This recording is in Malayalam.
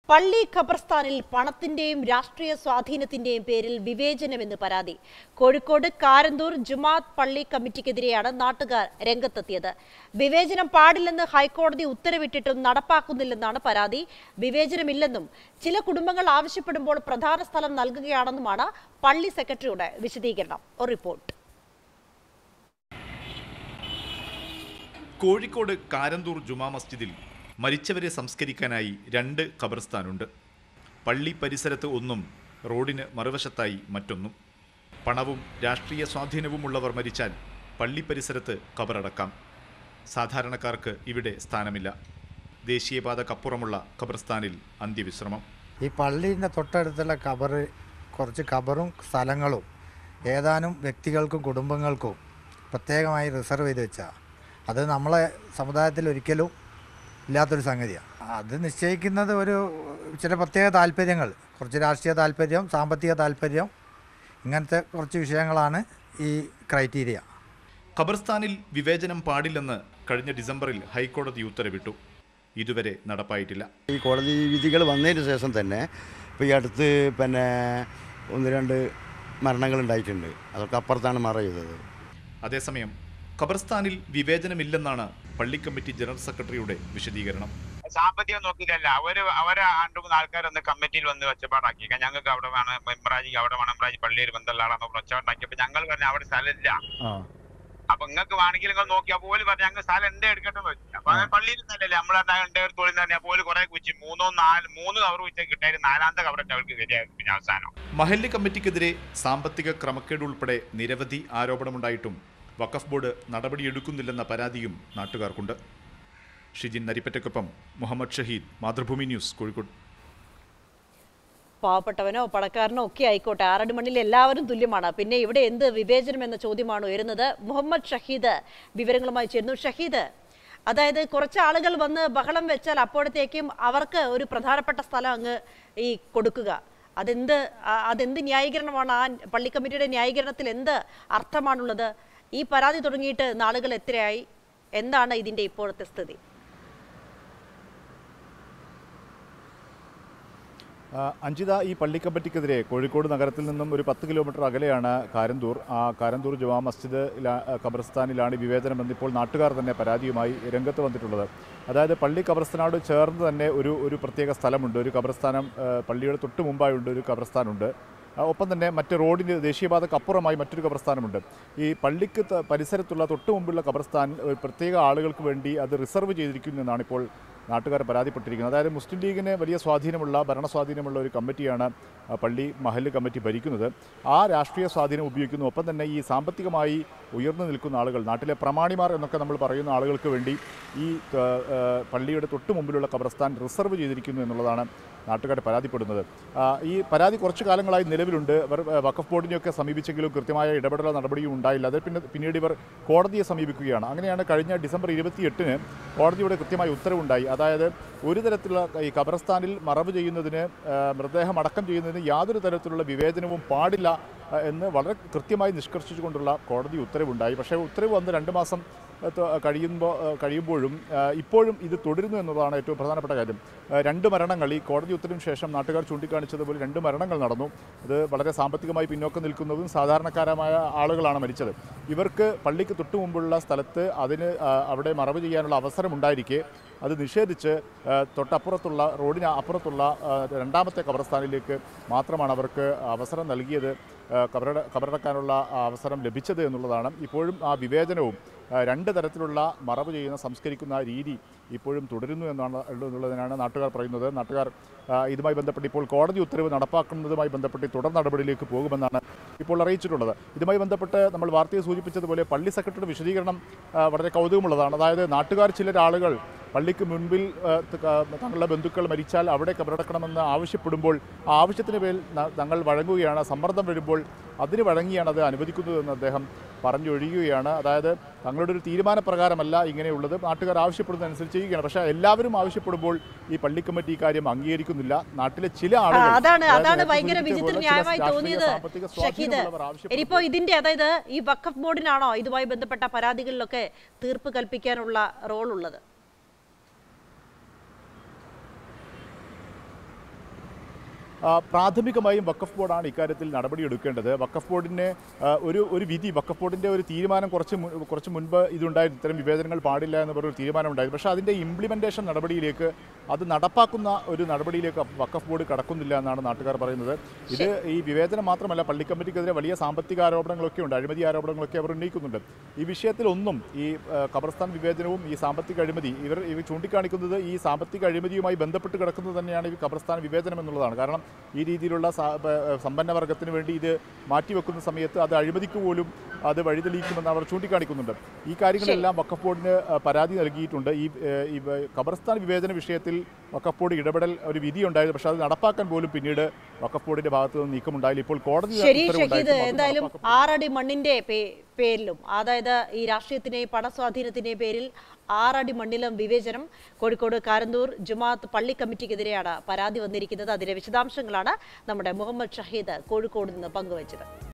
പള്ളി ഖബർസ്ഥാനിൽ പണത്തിന്റെയും രാഷ്ട്രീയ സ്വാധീനത്തിന്റെയും പേരിൽ വിവേചനമെന്ന് പരാതി കോഴിക്കോട് കാരന്തൂർ ജുമാത്ത് പള്ളി കമ്മിറ്റിക്കെതിരെയാണ് നാട്ടുകാർ രംഗത്തെത്തിയത് വിവേചനം പാടില്ലെന്ന് ഹൈക്കോടതി ഉത്തരവിട്ടിട്ടും നടപ്പാക്കുന്നില്ലെന്നാണ് പരാതി വിവേചനമില്ലെന്നും ചില കുടുംബങ്ങൾ ആവശ്യപ്പെടുമ്പോൾ പ്രധാന സ്ഥലം നൽകുകയാണെന്നുമാണ് പള്ളി സെക്രട്ടറിയുടെ വിശദീകരണം ഒരു റിപ്പോർട്ട് കോഴിക്കോട് കാരന്തൂർ ജുമാ മസ്ജിദിൽ മരിച്ചവരെ സംസ്കരിക്കാനായി രണ്ട് ഖബർസ്ഥാനുണ്ട് പള്ളി പരിസരത്ത് ഒന്നും റോഡിന് മറുവശത്തായി മറ്റൊന്നും പണവും രാഷ്ട്രീയ സ്വാധീനവുമുള്ളവർ മരിച്ചാൽ പള്ളി പരിസരത്ത് ഖബറടക്കാം സാധാരണക്കാർക്ക് ഇവിടെ സ്ഥാനമില്ല ദേശീയപാതക്കപ്പുറമുള്ള ഖബർസ്ഥാനിൽ അന്ത്യവിശ്രമം ഈ പള്ളീൻ്റെ തൊട്ടടുത്തുള്ള കബറ് കുറച്ച് കബറും സ്ഥലങ്ങളും ഏതാനും വ്യക്തികൾക്കും കുടുംബങ്ങൾക്കും പ്രത്യേകമായി റിസർവ് ചെയ്ത് വെച്ചാൽ അത് നമ്മളെ സമുദായത്തിൽ ഒരിക്കലും ഇല്ലാത്തൊരു സംഗതിയാണ് അത് നിശ്ചയിക്കുന്നത് ഒരു ചില പ്രത്യേക താല്പര്യങ്ങൾ കുറച്ച് രാഷ്ട്രീയ താല്പര്യം സാമ്പത്തിക താല്പര്യം ഇങ്ങനത്തെ കുറച്ച് വിഷയങ്ങളാണ് ഈ ക്രൈറ്റീരിയ ഖബർസ്ഥാനിൽ വിവേചനം പാടില്ലെന്ന് കഴിഞ്ഞ ഡിസംബറിൽ ഹൈക്കോടതി ഉത്തരവിട്ടു ഇതുവരെ നടപ്പായിട്ടില്ല ഈ കോടതി വിധികൾ വന്നതിന് ശേഷം തന്നെ ഇപ്പോൾ ഈ അടുത്ത് പിന്നെ ഒന്ന് രണ്ട് മരണങ്ങൾ ഉണ്ടായിട്ടുണ്ട് അതൊക്കെ അപ്പുറത്താണ് മറ ചെയ്തത് അതേസമയം ഖബർസ്ഥാനിൽ വിവേചനമില്ലെന്നാണ് പള്ളി കമ്മിറ്റി ജനറൽ സെക്രട്ടറിയുടെ വിശദീകരണം സാമ്പത്തികം നോക്കിയിട്ടല്ല അവര് അവരെ രണ്ടു മൂന്ന് ആൾക്കാരൊന്ന് കമ്മിറ്റിയിൽ വന്ന് ഒച്ചപ്പാടാക്കി ഞങ്ങൾക്ക് അവിടെ വേണം മെമ്പറാജിക്ക് അവിടെ വേണം മെമ്പറാജി പള്ളിയിൽ ബന്ധമുള്ള ആളാന്ന് പറഞ്ഞ് ഒച്ചപ്പാടാക്കിയപ്പോ ഞങ്ങൾ പറഞ്ഞു അവിടെ സ്ഥലമില്ല അപ്പൊ നിങ്ങൾക്ക് വേണമെങ്കിൽ നിങ്ങൾ നോക്കി അപ്പൊ ഓല് പറഞ്ഞു ഞങ്ങൾ സ്ഥലം എന്റെ എടുക്കട്ടെ എന്ന് വെച്ചു അപ്പൊ അത് പള്ളിയിൽ സ്ഥലമല്ലേ നമ്മളെ തൊഴിൽ തന്നെ അപ്പൊ ഓല് കുറെ കുച്ചി മൂന്നോ നാല് മൂന്ന് കവർ വെച്ചാൽ കിട്ടായിരുന്നു നാലാമത്തെ കവറൊക്കെ അവർക്ക് ശരിയായിരുന്നു പിന്നെ അവസാനം മഹല്ല് കമ്മിറ്റിക്കെതിരെ സാമ്പത്തിക ക്രമക്കേട് ഉൾപ്പെടെ നിരവധി ആരോപണമുണ്ടായിട്ടും വഖഫ് ബോർഡ് നടപടിയെടുക്കുന്നില്ലെന്ന പരാതിയും നാട്ടുകാർക്കുണ്ട് ഷിജിൻ നരിപ്പറ്റക്കൊപ്പം മുഹമ്മദ് ഷഹീദ് മാതൃഭൂമി ന്യൂസ് കോഴിക്കോട് പാവപ്പെട്ടവനോ പണക്കാരനോ ഒക്കെ ആയിക്കോട്ടെ ആറടി മണ്ണിൽ എല്ലാവരും തുല്യമാണ് പിന്നെ ഇവിടെ എന്ത് വിവേചനം എന്ന ചോദ്യമാണ് ഉയരുന്നത് മുഹമ്മദ് ഷഹീദ് വിവരങ്ങളുമായി ചേരുന്നു ഷഹീദ് അതായത് കുറച്ച് ആളുകൾ വന്ന് ബഹളം വെച്ചാൽ അപ്പോഴത്തേക്കും അവർക്ക് ഒരു പ്രധാനപ്പെട്ട സ്ഥലം അങ്ങ് ഈ കൊടുക്കുക അതെന്ത് ആ- അതെന്ത് ന്യായീകരണമാണ് ആ പള്ളി കമ്മിറ്റിയുടെ ന്യായീകരണത്തിൽ എന്ത് അർത്ഥമാണുള്ളത് ഈ പരാതി തുടങ്ങിയിട്ട് നാളുകൾ എത്രയായി എന്താണ് ഇതിന്റെ ഇപ്പോഴത്തെ സ്ഥിതി ആ, അഞ്ജിത ഈ പള്ളി കമ്മിറ്റിക്കെതിരെ കോഴിക്കോട് നഗരത്തിൽ നിന്നും ഒരു പത്ത് കിലോമീറ്റർ അകലെയാണ് കാരന്തൂർ ആ കാരന്തൂർ ജുമാ മസ്ജിദ് ഖബർസ്ഥാനിലാണ് ഈ വിവേചനമെന്ന് ഇപ്പോൾ നാട്ടുകാർ തന്നെ പരാതിയുമായി രംഗത്ത് വന്നിട്ടുള്ളത് അതായത് പള്ളി ഖബർസ്ഥാനോട് ചേർന്ന് തന്നെ ഒരു ഒരു പ്രത്യേക സ്ഥലമുണ്ട് ഒരു ഖബർസ്ഥാനം ആ, പള്ളിയുടെ തൊട്ട് മുമ്പായുണ്ട് ഒരു ഖബർസ്ഥാനുണ്ട് ആ, ഒപ്പം തന്നെ മറ്റ് റോഡിന് ദേശീയപാതക്ക് അപ്പുറമായി മറ്റൊരു ഖബർസ്ഥാനമുണ്ട് ഈ പള്ളിക്ക് ത- പരിസരത്തുള്ള തൊട്ട് മുമ്പുള്ള ഖബർസ്ഥാൻ ഒരു പ്രത്യേക ആളുകൾക്ക് വേണ്ടി അത് റിസർവ് ചെയ്തിരിക്കുന്നു എന്നാണ് ഇപ്പോൾ നാട്ടുകാർ പരാതിപ്പെട്ടിരിക്കുന്നത് അതായത് മുസ്ലിം ലീഗിന് വലിയ സ്വാധീനമുള്ള ഭരണ സ്വാധീനമുള്ള ഒരു കമ്മിറ്റിയാണ് ആ, പള്ളി മഹല്ല് കമ്മിറ്റി ഭരിക്കുന്നത് ആ രാഷ്ട്രീയ സ്വാധീനം ഉപയോഗിക്കുന്നു ഒപ്പം തന്നെ ഈ സാമ്പത്തികമായി ഉയർന്നു നിൽക്കുന്ന ആളുകൾ നാട്ടിലെ പ്രമാണിമാർ എന്നൊക്കെ നമ്മൾ പറയുന്ന ആളുകൾക്ക് വേണ്ടി ഈ ആ, ആ, പള്ളിയുടെ തൊട്ട് മുമ്പിലുള്ള ഖബർസ്ഥാൻ റിസർവ് ചെയ്തിരിക്കുന്നു എന്നുള്ളതാണ് നാട്ടുകാർ പരാതിപ്പെടുന്നത് ആ, ഈ പരാതി കുറച്ചു കാലങ്ങളായി നിലവിലുണ്ട് ഇവർ ആ, വഖഫ് ബോർഡിനെയൊക്കെ സമീപിച്ചെങ്കിലും കൃത്യമായ ഇടപെടലോ നടപടിയും ഉണ്ടായില്ല അത് പിന്നെ പിന്നീട് ഇവർ കോടതിയെ സമീപിക്കുകയാണ് അങ്ങനെയാണ് കഴിഞ്ഞ ഡിസംബർ ഇരുപത്തിയെട്ടിന് കോടതിയുടെ കൃത്യമായ ഉത്തരവുണ്ടായി അതായത് ഒരു തരത്തിലുള്ള ഈ ഖബർസ്ഥാനിൽ മറവ് ചെയ്യുന്നതിന് ആ, മൃതദേഹം അടക്കം ചെയ്യുന്നതിന് യാതൊരു തരത്തിലുള്ള വിവേചനവും പാടില്ല ആ, എന്ന് വളരെ കൃത്യമായി നിഷ്കർഷിച്ചുകൊണ്ടുള്ള കോടതി ഉത്തരവുണ്ടായി പക്ഷേ ഉത്തരവ് വന്ന് രണ്ട് മാസം ആ, ത- കഴിയുമ്പോൾ ആ, കഴിയുമ്പോഴും ആ, ഇപ്പോഴും ഇത് തുടരുന്നു എന്നതാണ് ഏറ്റവും പ്രധാനപ്പെട്ട കാര്യം ആ, രണ്ട് മരണങ്ങൾ ഈ കോടതി ഉത്തരവിന് ശേഷം നാട്ടുകാർ ചൂണ്ടിക്കാണിച്ചതുപോലെ രണ്ട് മരണങ്ങൾ നടന്നു അത് വളരെ സാമ്പത്തികമായി പിന്നോക്കം നിൽക്കുന്നതും സാധാരണക്കാരമായ ആളുകളാണ് മരിച്ചത് ഇവർക്ക് പള്ളിക്ക് തൊട്ടു മുമ്പുള്ള സ്ഥലത്ത് അതിന് ആ, അവിടെ മറവ് ചെയ്യാനുള്ള അവസരം ഉണ്ടായിരിക്കെ അത് നിഷേധിച്ച് ആ, തൊട്ടപ്പുറത്തുള്ള റോഡിന് അപ്പുറത്തുള്ള ആ, രണ്ടാമത്തെ ഖബർസ്ഥാനിലേക്ക് മാത്രമാണ് അവർക്ക് അവസരം നൽകിയത് ആ, കബറട കബറടക്കാനുള്ള ആ അവസരം ലഭിച്ചത് എന്നുള്ളതാണ് ഇപ്പോഴും ആ വിവേചനവും ആ, രണ്ട് തരത്തിലുള്ള മറവ് ചെയ്യുന്ന സംസ്കരിക്കുന്ന ആ രീതി ഇപ്പോഴും തുടരുന്നു എന്നാണ് എന്നുള്ളതിനാണ് നാട്ടുകാർ പറയുന്നത് നാട്ടുകാർ ആ, ഇതുമായി ബന്ധപ്പെട്ട് ഇപ്പോൾ കോടതി ഉത്തരവ് നടപ്പാക്കുന്നതുമായി ബന്ധപ്പെട്ട് തുടർ നടപടിയിലേക്ക് പോകുമെന്നാണ് ഇപ്പോൾ അറിയിച്ചിട്ടുള്ളത് ഇതുമായി ബന്ധപ്പെട്ട് നമ്മൾ വാർത്തയിൽ സൂചിപ്പിച്ചതുപോലെ പള്ളി സെക്രട്ടറിയുടെ വിശദീകരണം ആ, വളരെ കൗതുകമുള്ളതാണ് അതായത് നാട്ടുകാർ ചില ആളുകൾ പള്ളിക്ക് മുൻപിൽ ആ, ത- ക- തങ്ങളുടെ ബന്ധുക്കൾ മരിച്ചാൽ അവിടെ കബറടക്കണമെന്ന് ആവശ്യപ്പെടുമ്പോൾ ആ ആവശ്യത്തിന് മേൽ ന- തങ്ങൾ വഴങ്ങുകയാണ് സമ്മർദ്ദം വരുമ്പോൾ അതിന് വഴങ്ങിയാണ് അത് അനുവദിക്കുന്നതെന്ന് അദ്ദേഹം പറഞ്ഞൊഴിയുകയാണ് അതായത് തങ്ങളുടെ ഒരു തീരുമാനപ്രകാരമല്ല ഇങ്ങനെയുള്ളത് നാട്ടുകാർ ആവശ്യപ്പെടുന്നതനുസരിച്ച് ചെയ്യുകയാണ് പക്ഷേ എല്ലാവരും ആവശ്യപ്പെടുമ്പോൾ ഈ പള്ളി കമ്മിറ്റി ഈ കാര്യം അംഗീകരിക്കുന്നില്ല നാട്ടിലെ ചില ആ, ആളുകൾ അതാണ് അതായത് അതാണ് നേരത്തെ ഭയങ്കര സൂചിപ്പിച്ച വിചിത്ര പോലെ ചില ന്യായമായി രാഷ്ട്രീയ, തോന്നിയത് സാമ്പത്തിക ഷഹീദ് സ്വാധീനമുള്ളവർ ആവശ്യപ്പെടുന്നു. ഇനിയിപ്പോ ഇതിന്റെ അതായത് ഈ വഖഫ് ബോർഡിനാണോ ഇതുമായി ബന്ധപ്പെട്ട പരാതികളിലൊക്കെ തീർപ്പ് കൽപ്പിക്കാനുള്ള റോൾ ഉള്ളത് ആ, പ്രാഥമികമായും വഖഫ് ബോർഡാണ് ഇക്കാര്യത്തിൽ നടപടിയെടുക്കേണ്ടത് വഖഫ് ബോർഡിന് ആ, ഒരു ഒരു വിധി വഖഫ് ബോർഡിൻ്റെ ഒരു തീരുമാനം കുറച്ച് മു- കുറച്ച് മുൻപ് ഇതുണ്ടായിരുന്നു ഇത്തരം വിവേചനങ്ങൾ പാടില്ല എന്ന് പറഞ്ഞൊരു തീരുമാനം ഉണ്ടായിരുന്നു പക്ഷേ അതിൻ്റെ ഇംപ്ലിമെൻറ്റേഷൻ നടപടിയിലേക്ക് അത് നടപ്പാക്കുന്ന ഒരു നടപടിയിലേക്ക് വഖഫ് ബോർഡ് കടക്കുന്നില്ല എന്നാണ് നാട്ടുകാർ പറയുന്നത് ഇത് ഈ വിവേചനം മാത്രമല്ല പള്ളി കമ്മിറ്റിക്കെതിരെ വലിയ സാമ്പത്തിക ആരോപണങ്ങളൊക്കെ ഉണ്ട് അഴിമതി ആരോപണങ്ങളൊക്കെ അവർ ഉന്നയിക്കുന്നുണ്ട് ഈ വിഷയത്തിലൊന്നും ഈ ആ, ഖബർസ്ഥാൻ വിവേചനവും ഈ സാമ്പത്തിക അഴിമതി ഇവർ ഇവർ ചൂണ്ടിക്കാണിക്കുന്നത് ഈ സാമ്പത്തിക അഴിമതിയുമായി ബന്ധപ്പെട്ട് കിടക്കുന്നത് തന്നെയാണ് ഈ ഖബർസ്ഥാൻ വിവേചനം എന്നുള്ളതാണ് കാരണം ഈ രീതിയിലുള്ള സാ- പ- സമ്പന്ന വർഗത്തിന് വേണ്ടി ഇത് മാറ്റിവെക്കുന്ന സമയത്ത് അത് അഴിമതിക്ക് പോലും അത് വഴിതെളിയിക്കുമെന്ന് അവർ ചൂണ്ടിക്കാണിക്കുന്നുണ്ട് ഈ കാര്യങ്ങളെല്ലാം വഖഫ് ബോർഡിന് ആ, പരാതി നൽകിയിട്ടുണ്ട് ഈ ഏ, ഈ വ- ഖബർസ്ഥാൻ വിവേചന വിഷയത്തിൽ വഖഫ് ബോർഡ് ഇടപെടൽ ഒരു വിധി ഉണ്ടായിരുന്നു പക്ഷേ അത് നടപ്പാക്കാൻ പോലും പിന്നീട് വഖഫ് ബോർഡിന്റെ ഭാഗത്ത് നിന്ന് നീക്കമുണ്ടായില്ല ഇപ്പോൾ കോടതി ശരി ഉത്തരവുണ്ടായിട്ടും ഷഹീദ് അത് എന്തായാലും നടപ്പാക്കപ്പെട്ടു. ആറടി മണ്ണിന്റെ പേ- പേരിലും അതായത് ഈ രാഷ്ട്രീയത്തിന്റെയും പണസ്വാധീനത്തിന്റെയും പേരിൽ ആറടി മണ്ണിലും വിവേചനം കോഴിക്കോട് കാരന്തൂർ ജുമാഅത്ത് പള്ളി കമ്മിറ്റിക്കെതിരെയാണ് പരാതി വന്നിരിക്കുന്നത് അതിന്റെ വിശദാംശങ്ങളാണ് നമ്മുടെ മുഹമ്മദ് ഷഹീദ് കോഴിക്കോട് നിന്ന് പങ്കുവച്ചത്